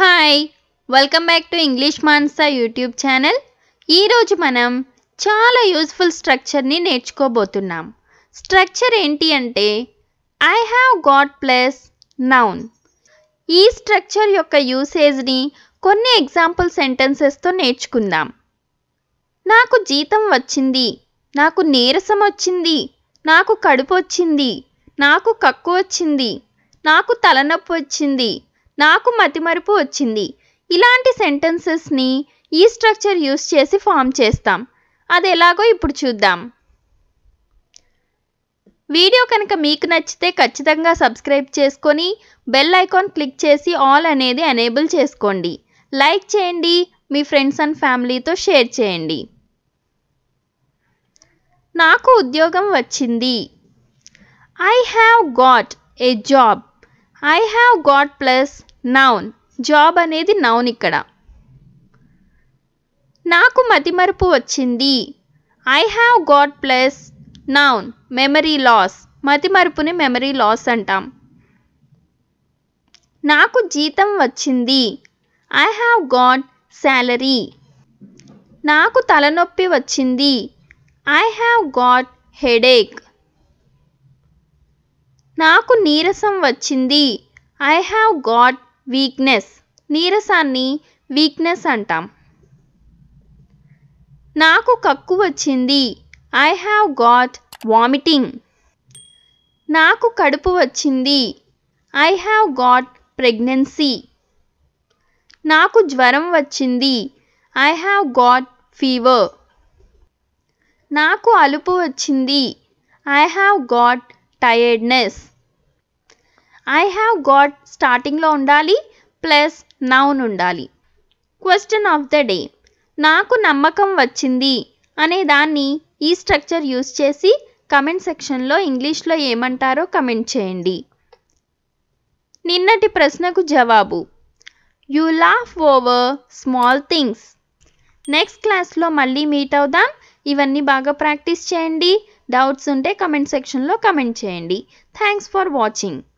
hi welcome back to English Mansa YouTube channel ఈరోజు మనం చాలా యూస్ఫుల్ స్ట్రక్చర్ని నేర్చుకోబోతున్నాం స్ట్రక్చర్ ఏంటి అంటే I have got plus noun ఈ స్ట్రక్చర్ యొక్క యూసేజ్ని కొన్ని ఎగ్జాంపుల్ సెంటెన్సెస్తో నేర్చుకుందాం నాకు జీతం వచ్చింది నాకు నీరసం వచ్చింది నాకు కడుపు వచ్చింది నాకు కక్కు వచ్చింది నాకు తలనొప్పి వచ్చింది నాకు మతిమరుపు వచ్చింది ఇలాంటి సెంటెన్సెస్ని ఈ స్ట్రక్చర్ యూస్ చేసి ఫామ్ చేస్తాం అది ఎలాగో ఇప్పుడు చూద్దాం వీడియో కనుక మీకు నచ్చితే ఖచ్చితంగా సబ్స్క్రైబ్ చేసుకొని బెల్ ఐకాన్ క్లిక్ చేసి ఆల్ అనేది ఎనేబుల్ చేసుకోండి లైక్ చేయండి మీ ఫ్రెండ్స్ అండ్ ఫ్యామిలీతో షేర్ చేయండి నాకు ఉద్యోగం వచ్చింది I have got a job I have got plus noun job అనేది నౌన్ ఇక్కడ నాకు మతిమరుపు వచ్చింది I have got plus noun memory loss మతిమరుపుని మెమరీ లాస్ అంటాం నాకు జీతం వచ్చింది ఐ హ్యావ్ గాట్ శాలరీ నాకు తలనొప్పి వచ్చింది ఐ హ్యావ్ గాట్ హెడేక్ నాకు నీరసం వచ్చింది ఐ హ్యావ్ గాట్ వీక్నెస్ నీరసాన్ని వీక్నెస్ అంటాం నాకు కక్కు వచ్చింది ఐ హ్యావ్ గాట్ వామిటింగ్ నాకు కడుపు వచ్చింది ఐ హ్యావ్ గాట్ ప్రెగ్నెన్సీ నాకు జ్వరం వచ్చింది ఐ హ్యావ్ గాట్ ఫీవర్ నాకు అలుపు వచ్చింది I have got tiredness I have got స్టార్టింగ్లో ఉండాలి ప్లస్ నౌన్ ఉండాలి క్వశ్చన్ ఆఫ్ ద డే నాకు నమ్మకం వచ్చింది అనే దాన్ని ఈ స్ట్రక్చర్ యూస్ చేసి కమెంట్ సెక్షన్లో ఇంగ్లీష్లో ఏమంటారో కమెంట్ చేయండి నిన్నటి ప్రశ్నకు జవాబు you laugh over small things next క్లాస్లో మళ్ళీ మీట్ అవుదాం ఇవన్నీ బాగా ప్రాక్టీస్ చేయండి డౌట్స్ ఉంటే కమెంట్ సెక్షన్లో కమెంట్ చేయండి థ్యాంక్స్ ఫర్ వాచింగ్